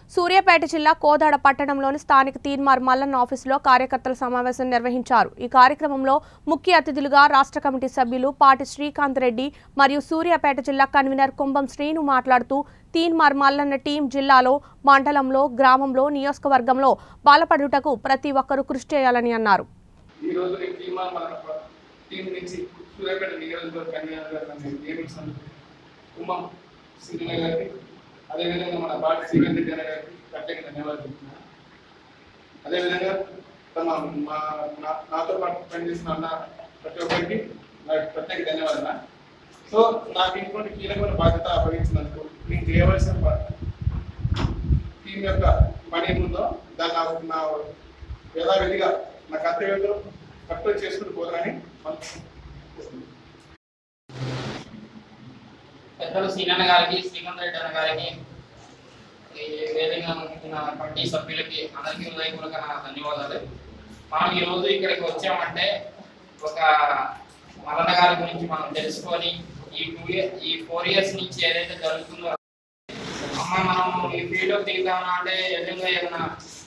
సూర్యాపేట జిల్లా కోదాడ పట్టణంలోని స్థానిక తీన్మార్ మల్లన్న ఆఫీసులో కార్యకర్తల సమావేశం నిర్వహించారు ఈ కార్యక్రమంలో ముఖ్య అతిథులుగా రాష్ట్ర కమిటీ సభ్యులు పాటి శ్రీకాంత్ రెడ్డి మరియు సూర్యాపేట జిల్లా కన్వీనర్ కుంభం శ్రీను మాట్లాడుతూ తీన్మార్ మల్లన్న టీం జిల్లాలో మండలంలో గ్రామంలో నియోజకవర్గంలో బలపడుటకు ప్రతి ఒక్కరూ కృషి చేయాలని అన్నారు ఈ రోజు ఈ టీం మన టీం నుంచి సూర్యాపేట నియోజకవర్గ కన్వీనర్ గారు నన్ను నియమించాను కుమ్మం శ్రీనిల గారికి అదేవిధంగా మన బాటి శ్రీకాంత్ రెడ్డి అనే గారికి ప్రత్యేక ధన్యవాదాలు చెప్తున్నాను అదేవిధంగా తమ మా నా- నాతో పాటు పనిచేసిన అన్న ప్రతి ఒక్కరికి నాకు ప్రత్యేక ధన్యవాదాలు సో నాకు ఇటువంటి కీలకమైన బాధ్యత అప్పగించినందుకు నేను చేయవలసిన ప- టీం యొక్క పని ఏముందో దాన్ని నాకు నా యథావిధిగా నా కర్తవ్యంలో కర్తవ్యం చేసుకుంటూ పోతానని మనసు పెద్దలు సీనన్న గారికి శ్రీకాంత్ రెడ్డి అన్న గారికి ఈ వేదిక ముందున్న కమిటీ సభ్యులకి అందరికీ హృదయపూర్వక నా ధన్యవాదాలు మనం ఈ రోజు ఇక్కడికి వచ్చామంటే ఒక మల్లన్న గారి గురించి మనం తెలుసుకొని ఈ టూ ఇయర్ ఈ ఫోర్ ఇయర్స్ నుంచి ఏదైతే జరుగుతుందో అమ్మ మనం ఈ ఫీల్డ్ లో దిగుతామన్నా అంటే ఎదురుగా ఏదైనా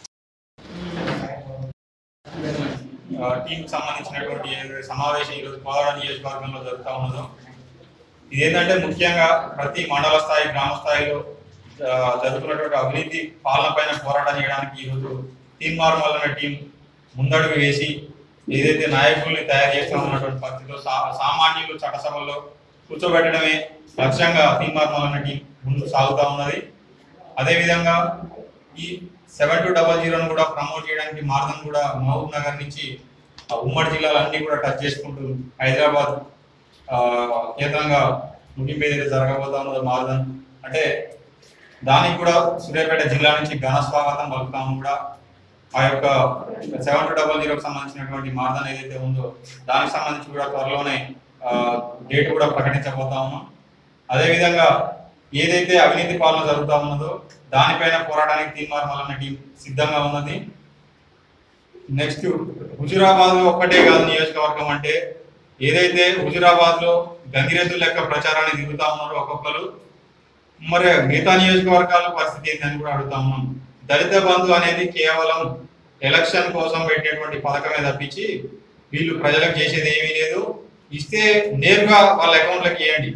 ఆ, టీంకి సంబంధించినటువంటి ఏ- సమావేశం ఈరోజు కోదాడ నియోజకవర్గంలో జరుగుతూ ఉన్నదో ఇదేంటంటే ముఖ్యంగా ప్రతి మండల స్థాయి గ్రామ స్థాయిలో ఆ, జరుగుతున్నటువంటి అవినీతి పాలన పైన పోరాటం చేయడానికి ఈరోజు టీం మార్మల్ అనే టీం ముందడుగు వేసి ఏదైతే నాయకుల్ని తయారు చేస్తూ ఉన్నటువంటి పరిస్థితిలో సా- సామాన్యులు చట్టసభల్లో కూర్చోబెట్టడమే లక్ష్యంగా టీం మార్మల్ అనే టీం ముందుకు సాగుతూ ఉన్నది అదేవిధంగా ఈ సెవెన్ టూ డబల్ జీరోను కూడా ప్రమోట్ చేయడానికి మార్గం కూడా మహబూబ్ నగర్ నుంచి ఆ ఉమ్మడి జిల్లాలన్నీ కూడా టచ్ చేసుకుంటూ హైదరాబాద్ ఆ, కేంద్రంగా ముగింపు ఏదైతే జరగబోతా ఉన్నదో మార్గం అంటే దానికి కూడా సూర్యాపేట జిల్లా నుంచి ఘన స్వాగతం పలుకుతాము కూడా ఆ యొక్క సెవెన్ టూ డబల్ జీరోకి సంబంధించినటువంటి మార్గం ఏదైతే ఉందో దానికి సంబంధించి కూడా త్వరలోనే డేట్ కూడా ప్రకటించబోతా ఉన్నాం అదేవిధంగా ఏదైతే అవినీతి పాలన జరుగుతా ఉన్నదో దానిపైన పోరాటానికి తీర్మానం వలన టీం సిద్ధంగా ఉన్నది నెక్స్ట్ హుజురాబాద్ లో ఒక్కటే కాదు నియోజకవర్గం అంటే ఏదైతే హుజురాబాద్ లో గంగిరెద్దు లెక్క ప్రచారాన్ని తిరుగుతా ఉన్నారో ఒక్కొక్కరు మరి మిగతా నియోజకవర్గాల పరిస్థితి ఏంటని కూడా అడుగుతా ఉన్నాం దళిత బంధు అనేది కేవలం ఎలక్షన్ కోసం పెట్టేటువంటి పథకమే తప్పించి వీళ్ళు ప్రజలకు చేసేది ఏమీ లేదు ఇస్తే నేరుగా వాళ్ళ అకౌంట్లోకి వేయండి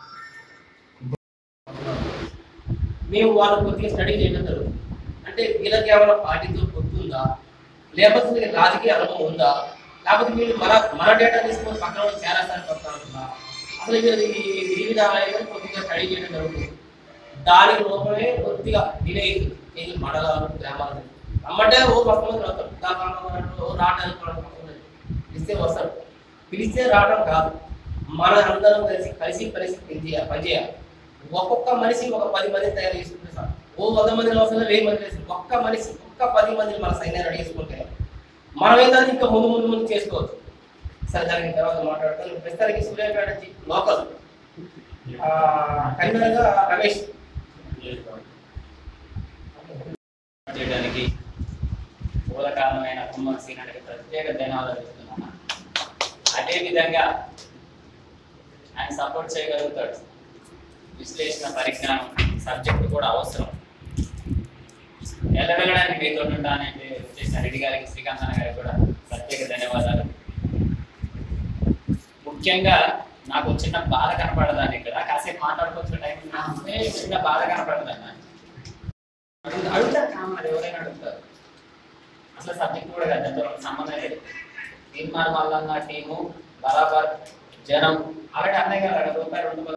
మేము వాళ్ళు కొద్దిగా స్టడీ చేయడం జరుగుతుంది అంటే వీళ్ళకి ఏమైనా పార్టీతో పొత్తుందా లేకపోతే వీళ్ళకి రాజకీయ అనుభవం ఉందా లేకపోతే వీళ్ళు మన మన డేటా తీసుకొని పక్కన వాళ్ళు చేరేస్తారని పడుతుందా అసలు వీళ్ళది వివిధ ఆలయాలు కొద్దిగా స్టడీ చేయడం జరుగుతుంది దాని లోపలే కొద్దిగా డిలే అయింది ఇది మండలాలు గ్రామాలు అమ్మంటే ఓ పక్క మంది వస్తారు దాని ఓ రావడానికి కూడా పక్క మంది పిలిస్తే వస్తారు పిలిస్తే రావడం కాదు మన అందరం కలిసి కలిసి కలిసి పనిచేయాలి పనిచేయాలి ఒక్కొక్క మనిషి ఒక పది మంది తయారు చేసుకుంటే సార్ ఓ వంద మంది అవసరం వెయ్యి మంది వేసి ఒక్క మనిషి ఒక్క పది మంది మన సైన్యాన్ని రెడీ చేసుకుంటే మనం ఏంటంటే ఇంకా ముందు ముందు ముందు చేసుకోవచ్చు సరే దానికి తర్వాత మాట్లాడతాను ప్రస్తుతానికి సూర్యాపేట జి- లోకల్ కన్వీనర్గా రమేష్ చేయడానికి మూల కారణమైన కుమ్మర సీనానికి ప్రత్యేక ధన్యవాదాలు చెప్తున్నాను అదే విధంగా ఆయన సపోర్ట్ చేయగలుగుతాడు విశ్లేషణ పరిజ్ఞానం సబ్జెక్ట్ కూడా అవసరం ఎల్లవెల్లడానికి మీతో ఉంటానంటే వచ్చేసిన రెడ్డి గారికి శ్రీకాంత్ అన్న గారికి కూడా ప్రత్యేక ధన్యవాదాలు ముఖ్యంగా నాకు చిన్న బాధ కనపడదాన్ని ఇక్కడ కాసేపు మాట్లాడుకోవచ్చు టైం ఉంటే చిన్న బాధ కనపడదన్న అడుగు- అడుగుతారు కామన్ ఎవరైనా అడుగుతారు అసలు సబ్జెక్ట్ కూడా కదా దాంతో సంబంధం లేదు తీర్మానం వల్ల టీము బరాబర్ జనం ఆల్రెడీ అన్నయ్య గారు అక్కడ రూపాయి రెండు వందల